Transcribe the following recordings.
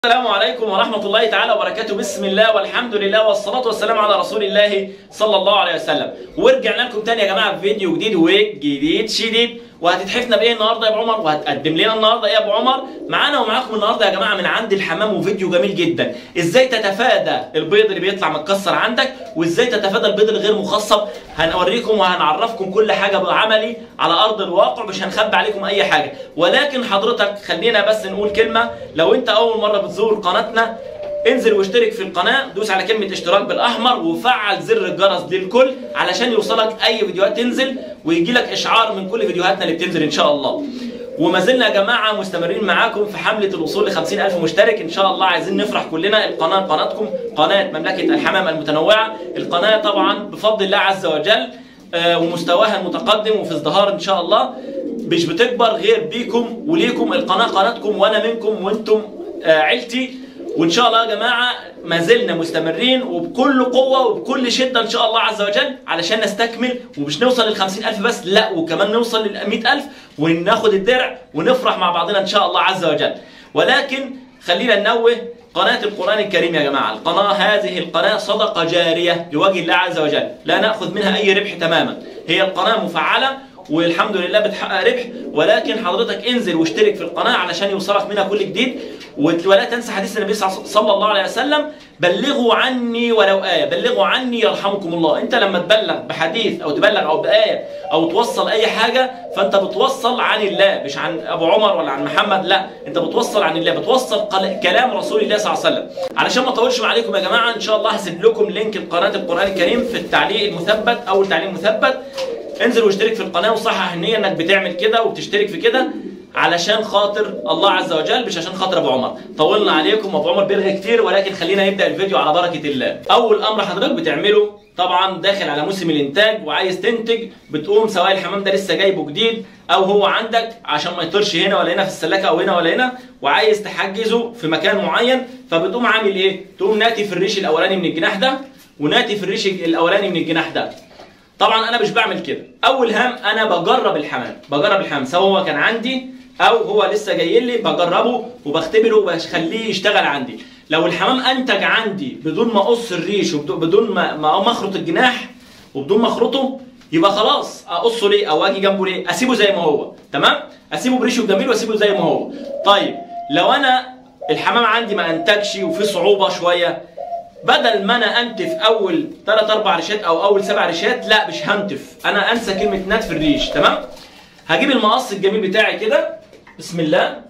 السلام عليكم ورحمة الله تعالى وبركاته بسم الله والحمد لله والصلاة والسلام على رسول الله صلى الله عليه وسلم ورجعنا لكم تاني يا جماعة بفيديو جديد وجديد شديد وهتتحفنا بايه النهارده يا ابو عمر وهتقدم لنا النهارده ايه يا ابو عمر معانا ومعاكم النهارده يا جماعه من عند الحمام وفيديو جميل جدا ازاي تتفادى البيض اللي بيطلع متكسر عندك وازاي تتفادى البيض الغير مخصب هنوريكم وهنعرفكم كل حاجه بعملي على ارض الواقع مش هنخبي عليكم اي حاجه ولكن حضرتك خلينا بس نقول كلمه لو انت اول مره بتزور قناتنا انزل واشترك في القناة دوس على كلمة اشتراك بالأحمر وفعل زر الجرس للكل علشان يوصلك أي فيديوهات تنزل ويجي لك إشعار من كل فيديوهاتنا اللي بتنزل إن شاء الله وما زلنا يا جماعة مستمرين معاكم في حملة الوصول ل 50000 مشترك إن شاء الله عايزين نفرح كلنا القناة قناتكم قناة مملكة الحمام المتنوعة القناة طبعا بفضل الله عز وجل آه، ومستواها المتقدم وفي ازدهار إن شاء الله مش بتكبر غير بيكم وليكم القناة قناتكم وأنا منكم وأنتم آه، عيلتي وان شاء الله يا جماعه ما زلنا مستمرين وبكل قوه وبكل شده ان شاء الله عز وجل علشان نستكمل ومش نوصل لل 50000 بس لا وكمان نوصل لل 100000 وناخد الدرع ونفرح مع بعضنا ان شاء الله عز وجل ولكن خلينا ننوه قناة القرآن الكريم يا جماعة القناة هذه القناة صدقة جارية لوجه الله عز وجل لا نأخذ منها أي ربح تماما هي القناة مفعلة والحمد لله بتحقق ربح ولكن حضرتك انزل واشترك في القناة علشان يوصلك منها كل جديد ولا تنسى حديث النبي صلى الله عليه وسلم بلغوا عني ولو آية بلغوا عني يرحمكم الله انت لما تبلغ بحديث او تبلغ او بآية او توصل اي حاجة فانت بتوصل عن الله مش عن ابو عمر ولا عن محمد لا انت بتوصل عن الله بتوصل قل- كلام رسول الله صلى الله عليه وسلم علشان ما اطولش عليكم يا جماعة ان شاء الله هسيب لكم لينك قناة القرآن الكريم في التعليق المثبت او التعليق المثبت انزل واشترك في القناه وصحح النيه انك بتعمل كده وبتشترك في كده علشان خاطر الله عز وجل مش عشان خاطر ابو عمر طولنا عليكم ابو عمر بيرغي كتير ولكن خلينا نبدا الفيديو على بركه الله اول امر حضرتك بتعمله طبعا داخل على موسم الانتاج وعايز تنتج بتقوم سواء الحمام ده لسه جايبه جديد او هو عندك عشان ما يطيرش هنا ولا هنا في السلاكه او هنا ولا هنا وعايز تحجزه في مكان معين فبتقوم عامل ايه تقوم ناتي في الريش الاولاني من الجناح ده وناتي في الريش الاولاني من الجناح ده طبعا انا مش بعمل كده اول هام انا بجرب الحمام بجرب الحمام سواء هو كان عندي او هو لسه جاي لي بجربه وبختبره وبخليه يشتغل عندي لو الحمام انتج عندي بدون ما اقص الريش وبدون ما ما أقوم اخرط الجناح وبدون ما اخرطه يبقى خلاص اقصه ليه او اجي جنبه ليه اسيبه زي ما هو تمام اسيبه بريشه الجميل واسيبه زي ما هو طيب لو انا الحمام عندي ما انتجش وفي صعوبه شويه بدل ما انا انتف اول 3 4 ريشات او اول 7 ريشات لا مش هنتف انا انسى كلمه نتف الريش تمام هجيب المقص الجميل بتاعي كده بسم الله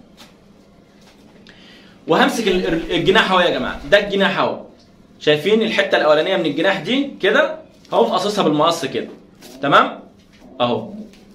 وهمسك ال- ال- الجناح اهو يا جماعه ده الجناح اهو شايفين الحته الاولانيه من الجناح دي كده هقوم قاصصها بالمقص كده تمام اهو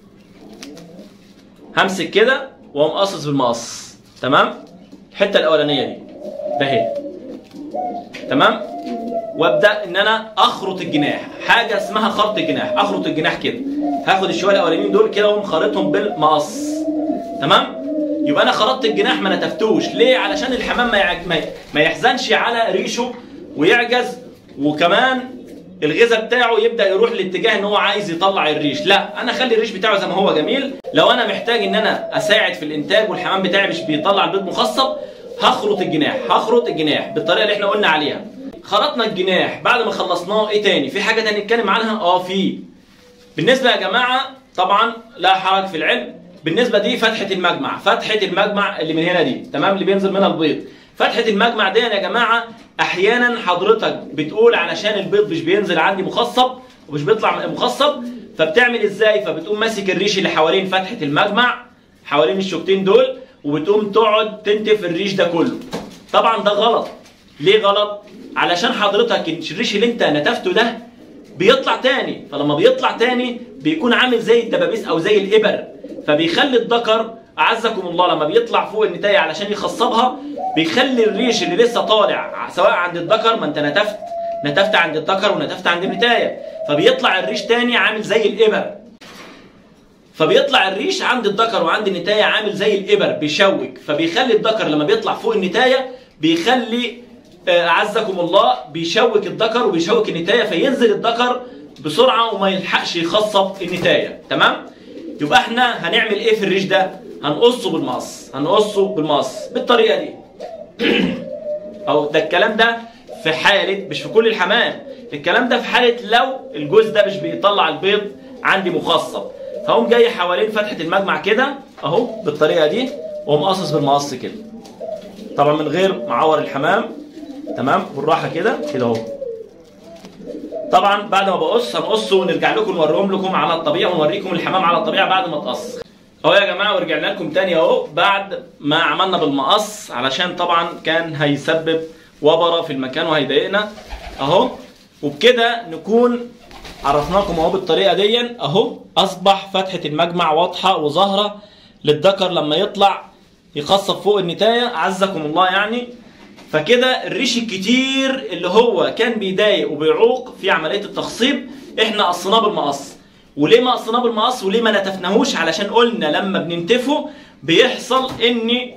همسك كده واقوم قاصص بالمقص تمام الحته الاولانيه دي ده اهي تمام وابدا ان انا اخرط الجناح حاجه اسمها خرط الجناح اخرط الجناح كده هاخد الشويه الاولانيين دول كده واقوم خارطهم بالمقص تمام يبقى انا خرطت الجناح ما نتفتوش ليه علشان الحمام ما يعج... ما ي- ما يحزنش على ريشه ويعجز وكمان الغذاء بتاعه يبدا يروح لاتجاه ان هو عايز يطلع الريش لا انا اخلي الريش بتاعه زي ما هو جميل لو انا محتاج ان انا اساعد في الانتاج والحمام بتاعي مش بيطلع البيض مخصب هخرط الجناح هخرط الجناح بالطريقه اللي احنا قلنا عليها خرطنا الجناح بعد ما خلصناه ايه تاني في حاجه تاني نتكلم عنها اه في بالنسبه يا جماعه طبعا لا حرج في العلم بالنسبه دي فتحه المجمع فتحه المجمع اللي من هنا دي تمام اللي بينزل منها البيض فتحه المجمع دي يا جماعه احيانا حضرتك بتقول علشان البيض مش بينزل عندي مخصب ومش بيطلع مخصب فبتعمل ازاي فبتقوم ماسك الريش اللي حوالين فتحه المجمع حوالين الشوكتين دول وبتقوم تقعد تنتف الريش ده كله طبعا ده غلط ليه غلط علشان حضرتك الريش اللي انت نتفته ده بيطلع تاني فلما بيطلع تاني بيكون عامل زي الدبابيس او زي الابر فبيخلي الذكر اعزكم الله لما بيطلع فوق النتايه علشان يخصبها بيخلي الريش اللي لسه طالع سواء عند الذكر ما انت نتفت نتفت عند الذكر ونتفت عند النتايه فبيطلع الريش تاني عامل زي الابر فبيطلع الريش عند الذكر وعند النتايه عامل زي الابر بيشوك فبيخلي الذكر لما بيطلع فوق النتايه بيخلي آه، اعزكم الله بيشوك الذكر وبيشوك النتايه فينزل الذكر بسرعه وما يلحقش يخصب النتايه تمام يبقى احنا هنعمل ايه في الريش ده هنقصه بالمقص هنقصه بالمقص بالطريقه دي او ده الكلام ده في حاله مش في كل الحمام الكلام ده في حاله لو الجوز ده مش بيطلع البيض عندي مخصب هقوم جاي حوالين فتحه المجمع كده اهو بالطريقه دي واقوم قاصص بالمقص كده طبعا من غير معور الحمام تمام بالراحه كده كده اهو طبعا بعد ما بقص هنقصه ونرجع لكم نوريهم لكم على الطبيعه ونوريكم الحمام على الطبيعه بعد ما تقص اهو يا جماعه ورجعنا لكم تاني اهو بعد ما عملنا بالمقص علشان طبعا كان هيسبب وبره في المكان وهيضايقنا اهو وبكده نكون عرفناكم اهو بالطريقه دي اهو اصبح فتحه المجمع واضحه وظاهره للذكر لما يطلع يخصب فوق النتايه عزكم الله يعني فكده الريش الكتير اللي هو كان بيضايق وبيعوق في عمليه التخصيب احنا قصيناه بالمقص وليه ما قصيناه بالمقص وليه ما نتفناهوش علشان قلنا لما بننتفه بيحصل ان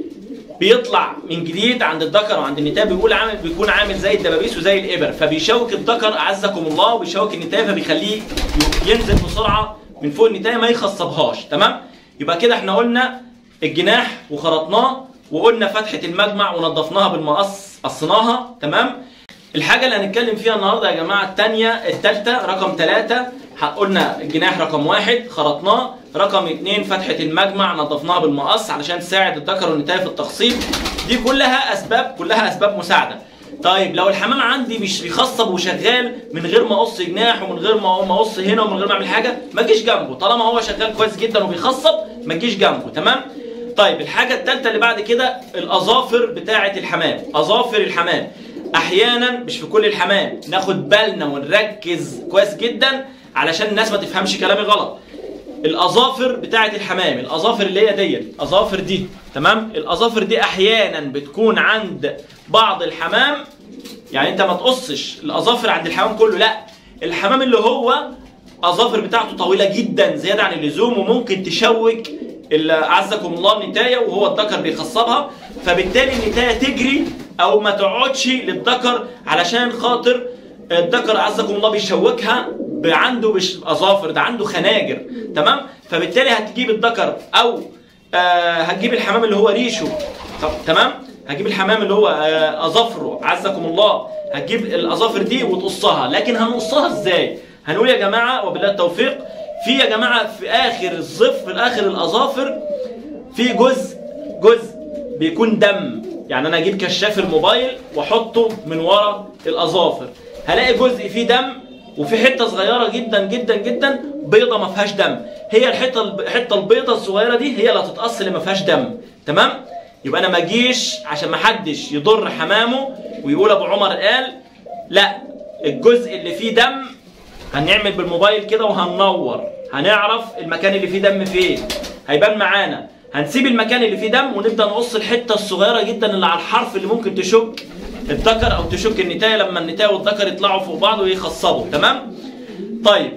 بيطلع من جديد عند الذكر وعند النتايه بيقول عامل بيكون عامل زي الدبابيس وزي الابر فبيشوك الذكر اعزكم الله وبيشوك النتايه فبيخليه ينزل بسرعه من فوق النتايه ما يخصبهاش تمام يبقى كده احنا قلنا الجناح وخرطناه وقلنا فتحه المجمع ونضفناها بالمقص قصيناها تمام الحاجة اللي هنتكلم فيها النهاردة يا جماعة التانية التالتة رقم ثلاثة قلنا الجناح رقم واحد خرطناه رقم اتنين فتحة المجمع نظفناها بالمقص علشان تساعد الذكر والنتاية في التخصيب دي كلها أسباب كلها أسباب مساعدة طيب لو الحمام عندي مش بيخصب وشغال من غير ما اقص جناح ومن غير ما ما اقص هنا ومن غير ما اعمل حاجه ما تجيش جنبه طالما هو شغال كويس جدا وبيخصب ما تجيش جنبه تمام طيب الحاجه الثالثه اللي بعد كده الاظافر بتاعه الحمام اظافر الحمام احيانا مش في كل الحمام ناخد بالنا ونركز كويس جدا علشان الناس ما تفهمش كلامي غلط الاظافر بتاعه الحمام الاظافر اللي هي ديت الاظافر دي تمام الاظافر دي احيانا بتكون عند بعض الحمام يعني انت ما تقصش الاظافر عند الحمام كله لا الحمام اللي هو اظافر بتاعته طويله جدا زياده عن اللزوم وممكن تشوك ال- اعزكم الله النتايه وهو الذكر بيخصبها فبالتالي النتايه تجري او ما تقعدش للذكر علشان خاطر الذكر اعزكم الله بيشوكها ب- عنده مش اظافر ده عنده خناجر تمام فبالتالي هتجيب الذكر او آه هتجيب الحمام اللي هو ريشه طب تمام هتجيب الحمام اللي هو آه اظافره عزكم الله هتجيب الاظافر دي وتقصها لكن هنقصها ازاي هنقول يا جماعه وبالله التوفيق في يا جماعه في اخر الظف في اخر الاظافر في جزء جزء بيكون دم يعني انا اجيب كشاف الموبايل واحطه من ورا الاظافر هلاقي جزء فيه دم وفي حته صغيره جدا جدا جدا بيضه ما فيهاش دم هي الحته الحته البيضه الصغيره دي هي اللي هتتقص اللي ما فيهاش دم تمام يبقى انا ما اجيش عشان ما حدش يضر حمامه ويقول ابو عمر قال لا الجزء اللي فيه دم هنعمل بالموبايل كده وهننور هنعرف المكان اللي فيه دم فين هيبان معانا هنسيب المكان اللي فيه دم ونبدا نقص الحته الصغيره جدا اللي على الحرف اللي ممكن تشك الذكر او تشك النتايه لما النتايه والذكر يطلعوا فوق بعض ويخصبوا تمام طيب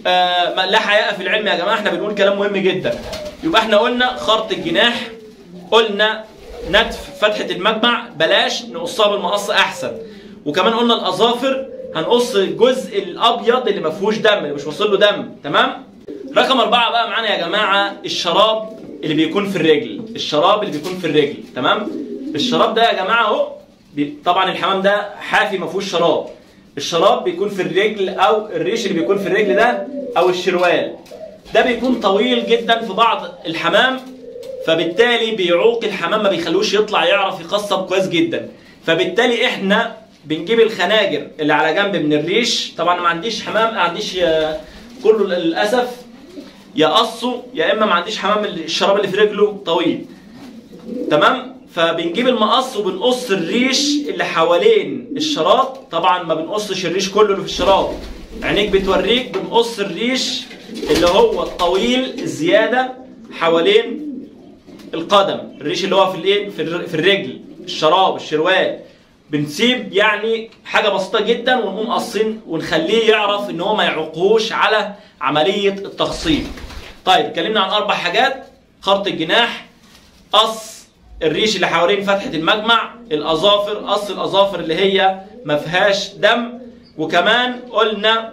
آه ما- لا حياء في العلم يا جماعه احنا بنقول كلام مهم جدا يبقى احنا قلنا خرط الجناح قلنا نتف فتحه المجمع بلاش نقصها بالمقص احسن وكمان قلنا الاظافر هنقص الجزء الابيض اللي ما فيهوش دم اللي مش واصل له دم تمام رقم أربعة بقى معانا يا جماعة الشراب اللي بيكون في الرجل الشراب اللي بيكون في الرجل تمام الشراب ده يا جماعة اهو بي- طبعا الحمام ده حافي ما فيهوش شراب الشراب بيكون في الرجل او الريش اللي بيكون في الرجل ده او الشروال ده بيكون طويل جدا في بعض الحمام فبالتالي بيعوق الحمام ما بيخلوش يطلع يعرف يقصب كويس جدا فبالتالي احنا بنجيب الخناجر اللي على جنب من الريش طبعا ما عنديش حمام ما عنديش آه، كله للاسف يا قصه يا اما ما عنديش حمام الشراب اللي في رجله طويل تمام فبنجيب المقص وبنقص الريش اللي حوالين الشراب طبعا ما بنقصش الريش كله اللي في الشراب عينيك بتوريك بنقص الريش اللي هو الطويل الزياده حوالين القدم الريش اللي هو في الايه في الر- في الرجل الشراب الشروال بنسيب يعني حاجه بسيطه جدا ونقوم قاصين ونخليه يعرف ان هو ما يعوقهوش على عمليه التخصيب طيب اتكلمنا عن اربع حاجات خرط الجناح قص الريش اللي حوالين فتحه المجمع الاظافر قص الاظافر اللي هي ما فيهاش دم وكمان قلنا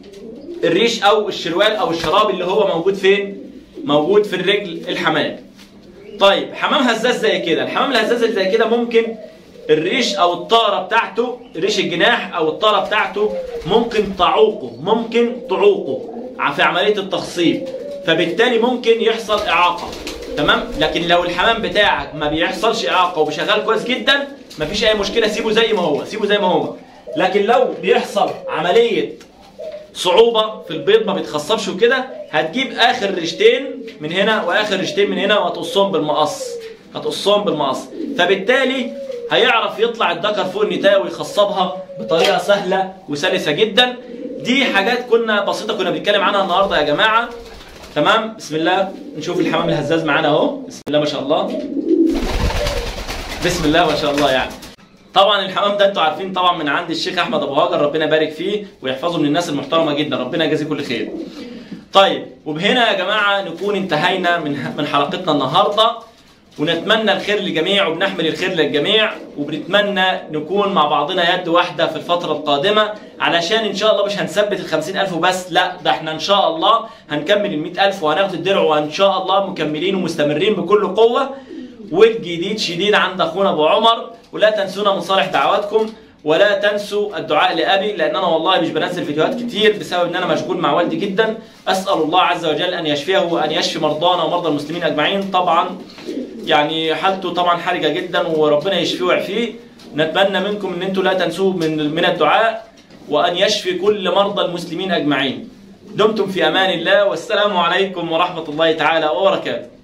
الريش او الشروال او الشراب اللي هو موجود فين موجود في الرجل الحمام طيب حمام هزاز زي كده الحمام الهزاز اللي زي كده ممكن الريش او الطاره بتاعته ريش الجناح او الطاره بتاعته ممكن تعوقه ممكن تعوقه في عمليه التخصيب فبالتالي ممكن يحصل اعاقه تمام لكن لو الحمام بتاعك ما بيحصلش اعاقه وبيشغل كويس جدا مفيش اي مشكله سيبه زي ما هو سيبه زي ما هو لكن لو بيحصل عمليه صعوبه في البيض ما بيتخصبش وكده هتجيب اخر ريشتين من هنا واخر ريشتين من هنا وهتقصهم بالمقص هتقصهم بالمقص فبالتالي هيعرف يطلع الذكر فوق النتايه ويخصبها بطريقه سهله وسلسه جدا دي حاجات كنا بسيطه كنا بنتكلم عنها النهارده يا جماعه تمام بسم الله نشوف الحمام الهزاز معانا اهو بسم الله ما شاء الله بسم الله ما شاء الله يعني طبعا الحمام ده انتوا عارفين طبعا من عند الشيخ احمد ابو هاجر ربنا يبارك فيه ويحفظه من الناس المحترمه جدا ربنا يجازيه كل خير طيب وبهنا يا جماعه نكون انتهينا من من حلقتنا النهارده ونتمنى الخير للجميع وبنحمل الخير للجميع وبنتمنى نكون مع بعضنا يد واحدة في الفترة القادمة علشان إن شاء الله مش هنثبت الخمسين ألف وبس لا ده احنا إن شاء الله هنكمل المئة ألف وهناخد الدرع وإن شاء الله مكملين ومستمرين بكل قوة والجديد شديد عند أخونا أبو عمر ولا تنسونا من صالح دعواتكم ولا تنسوا الدعاء لابي لان انا والله مش بنزل فيديوهات كتير بسبب ان انا مشغول مع والدي جدا اسال الله عز وجل ان يشفيه وان يشفي مرضانا ومرضى المسلمين اجمعين طبعا يعني حالته طبعا حرجه جدا وربنا يشفيه ويعافيه نتمنى منكم ان انتم لا تنسوه من من الدعاء وان يشفي كل مرضى المسلمين اجمعين دمتم في امان الله والسلام عليكم ورحمه الله تعالى وبركاته